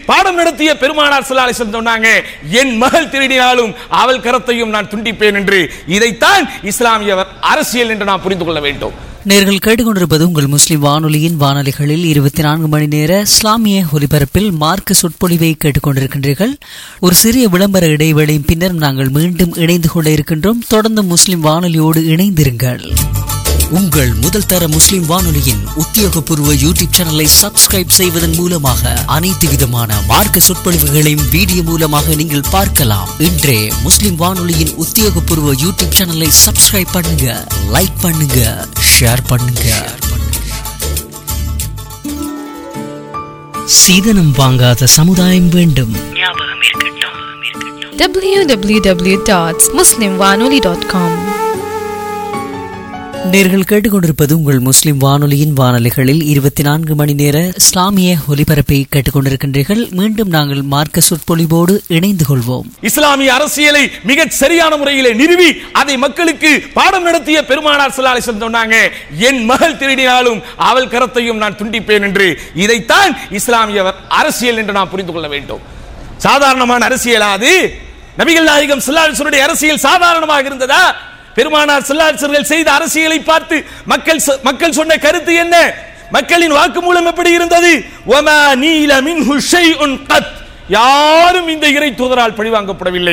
பாடம் நடத்திய பெருமானார் ஸல்லல்லாஹு அலைஹி வஸல்லம் சொன்னாங்க என் மகள் திருடினாலும் அவள் கரத்தையும் நான் துண்டிப்பேன் என்று இதைத்தான் இஸ்லாமிய அரசியல் என்று நாம் புரிந்து கொள்ள வேண்டும் நேர்கள் கேட்டுக்கொண்டிருப்பது உங்கள் முஸ்லிம் வானொலியின் வானொலிகளில் இருபத்தி நான்கு மணி நேர இஸ்லாமிய ஒலிபரப்பில் மார்க்க சொற்பொழிவை கேட்டுக்கொண்டிருக்கின்றீர்கள் ஒரு சிறிய விளம்பர இடைவேளையின் பின்னர் நாங்கள் மீண்டும் இணைந்து கொள்ள இருக்கின்றோம் தொடர்ந்து முஸ்லிம் வானொலியோடு இணைந்திருங்கள் உங்கள் முதல் தர முஸ்லிம் வானொலியின் உத்தியோகபூர்வ யூடியூப் சேனலை சப்ஸ்கிரைப் செய்வதன் மூலமாக அனைத்து விதமான மார்க்க சொற்பொழிவுகளையும் வீடியோ மூலமாக நீங்கள் பார்க்கலாம் இன்றே முஸ்லிம் வானொலியின் உத்தியோகபூர்வ யூடியூப் சேனலை சப்ஸ்கிரைப் பண்ணுங்க லைக் பண்ணுங்க ஷேர் பண்ணுங்க சீதனம் வாங்காத சமுதாயம் வேண்டும் www.muslimwanoli.com நேர்கள் கேட்டுக்கொண்டிருப்பது உங்கள் முஸ்லிம் வானொலியின் வானொலிகளில் இருபத்தி நான்கு மணி நேர இஸ்லாமிய ஒலிபரப்பை கேட்டுக்கொண்டிருக்கின்றீர்கள் மீண்டும் நாங்கள் மார்க்க சொற்பொழிவோடு இணைந்து கொள்வோம் இஸ்லாமிய அரசியலை மிக சரியான முறையிலே நிறுவி அதை மக்களுக்கு பாடம் நடத்திய பெருமானார் ஸல்லல்லாஹு அலைஹி வஸல்லம் சொன்னாங்க என் மகள் திருடினாலும் அவள் கரத்தையும் நான் துண்டிப்பேன் என்று இதைத்தான் இஸ்லாமிய அரசியல் என்று நாம் புரிந்து கொள்ள வேண்டும் சாதாரணமான அரசியலா அது நபிகள் நாயகம் ஸல்லல்லாஹு அலைஹி வஸல்லுடைய அரசியல் சாதாரணமாக இருந்ததா பெருமானார் ஸல்லல்லாஹு அலைஹி வஸல்லம் செய்த அரசியலை பார்த்து மக்கள் சொ- மக்கள் சொன்ன கருத்து என்ன மக்களின் வாக்குமூலம் எப்படி இருந்தது வமா நீல மின்ஹு ஷைஉன் கத் யாரும் இந்த இறை தூதரால் பழிவாங்கப்படவில்லை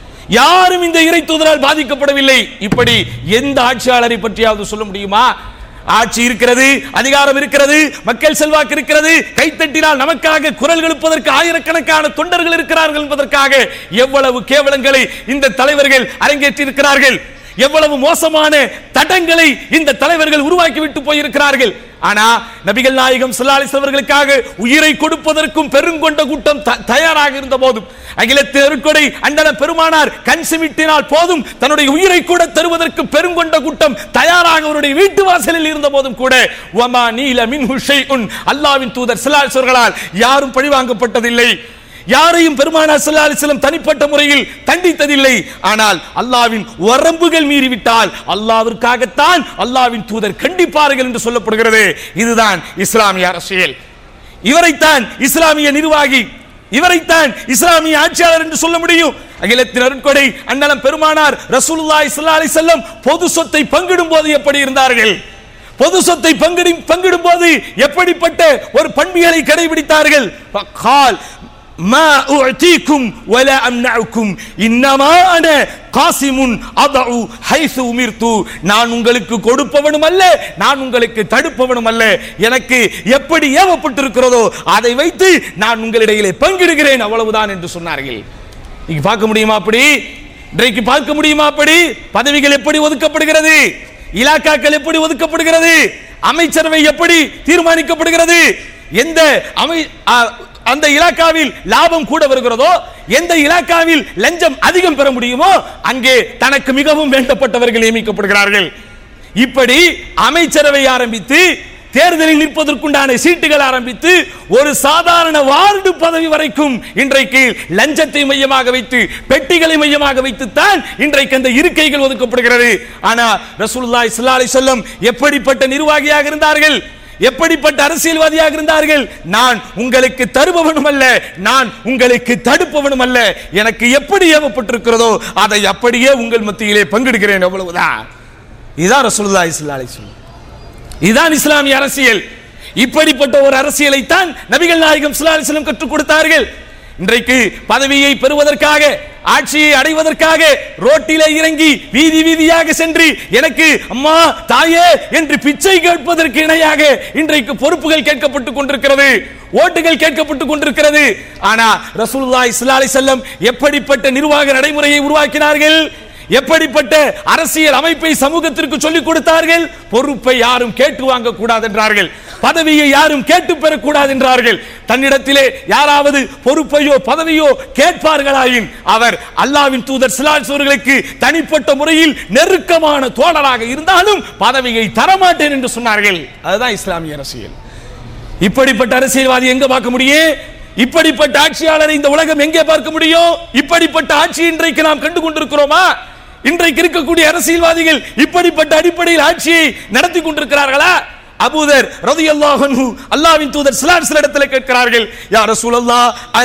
யாரும் இந்த இறை தூதரால் பாதிக்கப்படவில்லை இப்படி எந்த ஆட்சியாளரை பற்றியாவது சொல்ல முடியுமா ஆட்சி இருக்கிறது அதிகாரம் இருக்கிறது மக்கள் செல்வாக்கு இருக்கிறது கைத்தட்டினால் நமக்காக குரல் எழுப்பதற்கு ஆயிரக்கணக்கான தொண்டர்கள் இருக்கிறார்கள் என்பதற்காக எவ்வளவு கேவலங்களை இந்த தலைவர்கள் அரங்கேற்றி இருக்கிறார்கள் எவ்வளவு மோசமான தடங்களை இந்த தலைவர்கள் உருவாக்கி விட்டு போயிருக்கிறார்கள் ஆனா நபிகள் நாயகம் ஸல்லல்லாஹு அவர்களுக்காக உயிரை கொடுப்பதற்கும் பெருங்கொண்ட கூட்டம் த- தயாராக இருந்த போதும் அகிலத்து அருட்கொடை அண்டன பெருமானார் கண் சிமிட்டினால் போதும் தன்னுடைய உயிரை கூட தருவதற்கு பெருங்கொண்ட கூட்டம் தயாராக அவருடைய வீட்டு வாசலில் இருந்த போதும் கூட வமா நீல மின் ஷைஉன் அல்லாஹ்வின் தூதர் ஸல்லல்லாஹு அலைஹி அவர்களால் யாரும் பழிவாங்கப்பட்டதில்லை யாரையும் பெருமானார் ஸல்லல்லாஹு அலைஹி வஸல்லம் தனிப்பட்ட முறையில் தண்டித்ததில்லை ஆனால் அல்லாஹ்வின் வரம்புகள் மீறிவிட்டால் அல்லாஹ்விற்காகத்தான் அல்லாஹ்வின் தூதர் கண்டிப்பார்கள் என்று சொல்லப்படுகிறது இதுதான் இஸ்லாமிய அரசியல் இவரைத்தான் இஸ்லாமிய நிர்வாகி இவரைத்தான் இஸ்லாமிய ஆட்சியாளர் என்று சொல்ல முடியும் அகிலத்தின் அருட்கொடை அண்ணலம் பெருமானார் ரசூலுல்லாஹி ஸல்லல்லாஹு அலைஹி வஸல்லம் பொது சொத்தை பங்கிடும் போது எப்படி இருந்தார்கள் பொது சொத்தை பங்கிடு பங்கிடும் போது எப்படிப்பட்ட ஒரு பண்பியலை கடைபிடித்தார்கள் கால் ما أعطيكم ولا أمنعكم إنما أنا قاسم أضع حيث أمرت நான் உங்களுக்கு கொடுப்பவனும் அல்ல நான் உங்களுக்கு தடுப்பவனும் அல்ல எனக்கு எப்படி ஏவப்பட்டிருக்கிறதோ அதை வைத்து நான் உங்களிடையிலே பங்கிடுகிறேன் அவ்வளவுதான் என்று சொன்னார்கள் நீங்க பார்க்க முடியுமா அப்படி இன்றைக்கு பார்க்க முடியுமா அப்படி பதவிகள் எப்படி ஒதுக்கப்படுகிறது இலாக்காக்கள் எப்படி ஒதுக்கப்படுகிறது அமைச்சரவை எப்படி தீர்மானிக்கப்படுகிறது எந்த அமை அ- அந்த இலாக்காவில் லாபம் கூட வருகிறதோ எந்த இலாக்காவில் லஞ்சம் அதிகம் பெற முடியுமோ அங்கே தனக்கு மிகவும் வேண்டப்பட்டவர்கள் நியமிக்கப்படுகிறார்கள் இப்படி அமைச்சரவை ஆரம்பித்து தேர்தலில் நிற்பதற்குண்டான சீட்டுகள் ஆரம்பித்து ஒரு சாதாரண வார்டு பதவி வரைக்கும் இன்றைக்கு லஞ்சத்தை மையமாக வைத்து பெட்டிகளை மையமாக வைத்துத்தான் இன்றைக்கு அந்த இருக்கைகள் ஒதுக்கப்படுகிறது ஆனா ரசூலுல்லாஹி ஸல்லல்லாஹு அலைஹி வஸல்லம் எப்படிப்பட்ட நிர்வாகியாக இருந்தார்கள் எப்படிப்பட்ட அரசியல்வாதியாக இருந்தார்கள் நான் உங்களுக்கு தருபவனும் அல்ல நான் உங்களுக்கு தடுப்பவனும் அல்ல எனக்கு எப்படி ஏவப்பட்டிருக்கிறதோ அதை அப்படியே உங்கள் மத்தியிலே பங்கெடுக்கிறேன் அவ்வளவுதான் இதுதான் ரசூலுல்லாஹி ஸல்லல்லாஹு அலைஹி வஸல்லம் இதுதான் இஸ்லாமிய அரசியல் இப்படிப்பட்ட ஒரு அரசியலைத்தான் நபிகள் நாயகம் ஸல்லல்லாஹு அலைஹி வஸல்லம் கற்றுக் கொடுத்தார்கள் இன்றைக்கு பதவியை பெறுவதற்காக ஆட்சியை அடைவதற்காக ரோட்டிலே இறங்கி வீதி வீதியாக சென்று எனக்கு அம்மா தாயே என்று பிச்சை கேட்பதற்கு இணையாக இன்றைக்கு பொறுப்புகள் கேட்கப்பட்டுக் கொண்டிருக்கிறது ஓட்டுகள் கேட்கப்பட்டுக் கொண்டிருக்கிறது ஆனா ரசூலுல்லாஹி ஸல்லல்லாஹு அலைஹி வஸல்லம் எப்படிப்பட்ட நிர்வாக நடைமுறையை உருவாக்கினார்கள் எப்படிப்பட்ட அரசியல் அமைப்பை சமூகத்திற்கு சொல்லிக் கொடுத்தார்கள் பொறுப்பை யாரும் கேட்டு வாங்க கூடாது என்றார்கள் பதவியை யாரும் கேட்டு பெறக்கூடாது என்றார்கள் தன்னிடத்திலே யாராவது பொறுப்பையோ பதவியோ கேட்பார்களாயின் அவர் அல்லாவின் தூதர் சிலாஸ் அவர்களுக்கு தனிப்பட்ட முறையில் நெருக்கமான தோழராக இருந்தாலும் பதவியை தரமாட்டேன் என்று சொன்னார்கள் அதுதான் இஸ்லாமிய அரசியல் இப்படிப்பட்ட அரசியல்வாதி எங்க பார்க்க முடியும் இப்படிப்பட்ட ஆட்சியாளரை இந்த உலகம் எங்கே பார்க்க முடியும் இப்படிப்பட்ட ஆட்சி இன்றைக்கு நாம் கண்டு கொண்டிருக்கிறோமா இன்றைக்கு இருக்கக்கூடிய அரசியல்வாதிகள் இப்படிப்பட்ட அடிப்படையில் ஆட்சியை நடத்தி கொண்டிருக்கிறார்களா அபூதர் ரதியல்லாஹு அன்ஹு அல்லாஹ்வின் தூதர் ஸல்லல்லாஹு அலைஹி வஸல்லம் இடத்துல கேட்கிறார்கள் யா ரசூலல்லாஹ்